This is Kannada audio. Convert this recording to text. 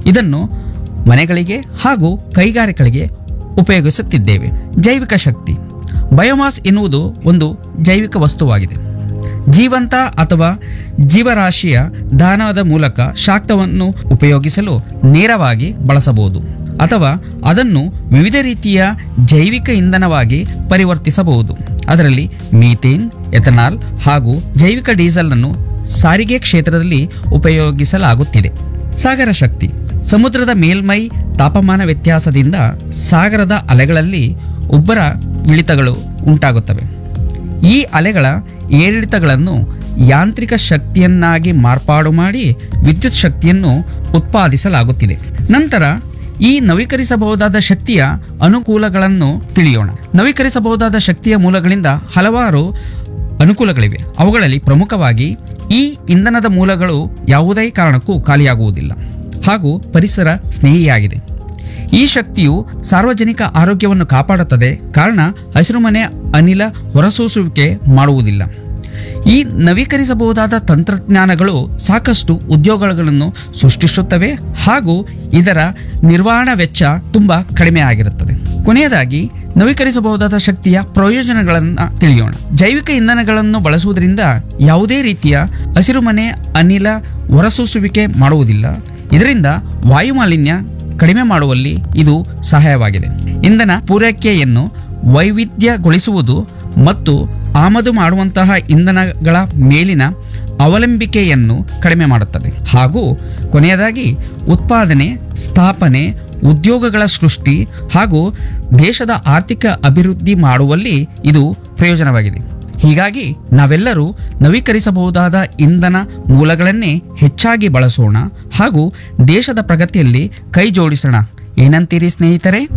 ಇದನ್ನು ಮನೆಗಳಿಗೆ ಹಾಗೂ ಕೈಗಾರಿಕೆಗಳಿಗೆ ಉಪಯೋಗಿಸುತ್ತಿದ್ದೇವೆ ಜೈವಿಕ ಶಕ್ತಿ ಬಯೋಮಾಸ್ ಎನ್ನುವುದು ಒಂದು ಜೈವಿಕ ವಸ್ತುವಾಗಿದೆ ಜೀವಂತ ಅಥವಾ ಜೀವರಾಶಿಯ ದಾನದ ಮೂಲಕ ಶಾಕ್ತವನ್ನು ಉಪಯೋಗಿಸಲು ನೇರವಾಗಿ ಬಳಸಬಹುದು ಅಥವಾ ಅದನ್ನು ವಿವಿಧ ರೀತಿಯ ಜೈವಿಕ ಇಂಧನವಾಗಿ ಪರಿವರ್ತಿಸಬಹುದು ಅದರಲ್ಲಿ ಮೀಥೇನ್ ಎಥನಾಲ್ ಹಾಗೂ ಜೈವಿಕ ಡೀಸೆಲ್ ಅನ್ನು ಸಾರಿಗೆ ಕ್ಷೇತ್ರದಲ್ಲಿ ಉಪಯೋಗಿಸಲಾಗುತ್ತಿದೆ ಸಾಗರ ಶಕ್ತಿ ಸಮುದ್ರದ ಮೇಲ್ಮೈ ತಾಪಮಾನ ವ್ಯತ್ಯಾಸದಿಂದ ಸಾಗರದ ಅಲೆಗಳಲ್ಲಿ ಉಬ್ಬರ ಇಳಿತಗಳು ಉಂಟಾಗುತ್ತವೆ ಈ ಅಲೆಗಳ ಏರಿಳಿತಗಳನ್ನು ಯಾಂತ್ರಿಕ ಶಕ್ತಿಯನ್ನಾಗಿ ಮಾರ್ಪಾಡು ಮಾಡಿ ವಿದ್ಯುತ್ ಶಕ್ತಿಯನ್ನು ಉತ್ಪಾದಿಸಲಾಗುತ್ತಿದೆ ನಂತರ ಈ ನವೀಕರಿಸಬಹುದಾದ ಶಕ್ತಿಯ ಅನುಕೂಲಗಳನ್ನು ತಿಳಿಯೋಣ ನವೀಕರಿಸಬಹುದಾದ ಶಕ್ತಿಯ ಮೂಲಗಳಿಂದ ಹಲವಾರು ಅನುಕೂಲಗಳಿವೆ ಅವುಗಳಲ್ಲಿ ಪ್ರಮುಖವಾಗಿ ಈ ಇಂಧನದ ಮೂಲಗಳು ಯಾವುದೇ ಕಾರಣಕ್ಕೂ ಖಾಲಿಯಾಗುವುದಿಲ್ಲ ಹಾಗೂ ಪರಿಸರ ಸ್ನೇಹಿಯಾಗಿದೆ ಈ ಶಕ್ತಿಯು ಸಾರ್ವಜನಿಕ ಆರೋಗ್ಯವನ್ನು ಕಾಪಾಡುತ್ತದೆ ಕಾರಣ ಹಸಿರುಮನೆ ಅನಿಲ ಹೊರಸೂಸುವಿಕೆ ಮಾಡುವುದಿಲ್ಲ ಈ ನವೀಕರಿಸಬಹುದಾದ ತಂತ್ರಜ್ಞಾನಗಳು ಸಾಕಷ್ಟು ಉದ್ಯೋಗಗಳನ್ನು ಸೃಷ್ಟಿಸುತ್ತವೆ ಹಾಗೂ ಇದರ ನಿರ್ವಹಣಾ ವೆಚ್ಚ ತುಂಬಾ ಕಡಿಮೆ ಆಗಿರುತ್ತದೆ ಕೊನೆಯದಾಗಿ ನವೀಕರಿಸಬಹುದಾದ ಶಕ್ತಿಯ ಪ್ರಯೋಜನಗಳನ್ನು ತಿಳಿಯೋಣ ಜೈವಿಕ ಇಂಧನಗಳನ್ನು ಬಳಸುವುದರಿಂದ ಯಾವುದೇ ರೀತಿಯ ಹಸಿರುಮನೆ ಅನಿಲ ಹೊರಸೂಸುವಿಕೆ ಮಾಡುವುದಿಲ್ಲ ಇದರಿಂದ ವಾಯುಮಾಲಿನ್ಯ ಕಡಿಮೆ ಮಾಡುವಲ್ಲಿ ಇದು ಸಹಾಯವಾಗಿದೆ ಇಂಧನ ಪೂರೈಕೆಯನ್ನು ವೈವಿಧ್ಯಗೊಳಿಸುವುದು ಮತ್ತು ಆಮದು ಮಾಡುವಂತಹ ಇಂಧನಗಳ ಮೇಲಿನ ಅವಲಂಬಿಕೆಯನ್ನು ಕಡಿಮೆ ಮಾಡುತ್ತದೆ ಹಾಗೂ ಕೊನೆಯದಾಗಿ ಉತ್ಪಾದನೆ ಸ್ಥಾಪನೆ ಉದ್ಯೋಗಗಳ ಸೃಷ್ಟಿ ಹಾಗೂ ದೇಶದ ಆರ್ಥಿಕ ಅಭಿವೃದ್ಧಿ ಮಾಡುವಲ್ಲಿ ಇದು ಪ್ರಯೋಜನವಾಗಿದೆ ಹೀಗಾಗಿ ನಾವೆಲ್ಲರೂ ನವೀಕರಿಸಬಹುದಾದ ಇಂಧನ ಮೂಲಗಳನ್ನೇ ಹೆಚ್ಚಾಗಿ ಬಳಸೋಣ ಹಾಗೂ ದೇಶದ ಪ್ರಗತಿಯಲ್ಲಿ ಕೈ ಜೋಡಿಸೋಣ ಏನಂತೀರಿ ಸ್ನೇಹಿತರೆ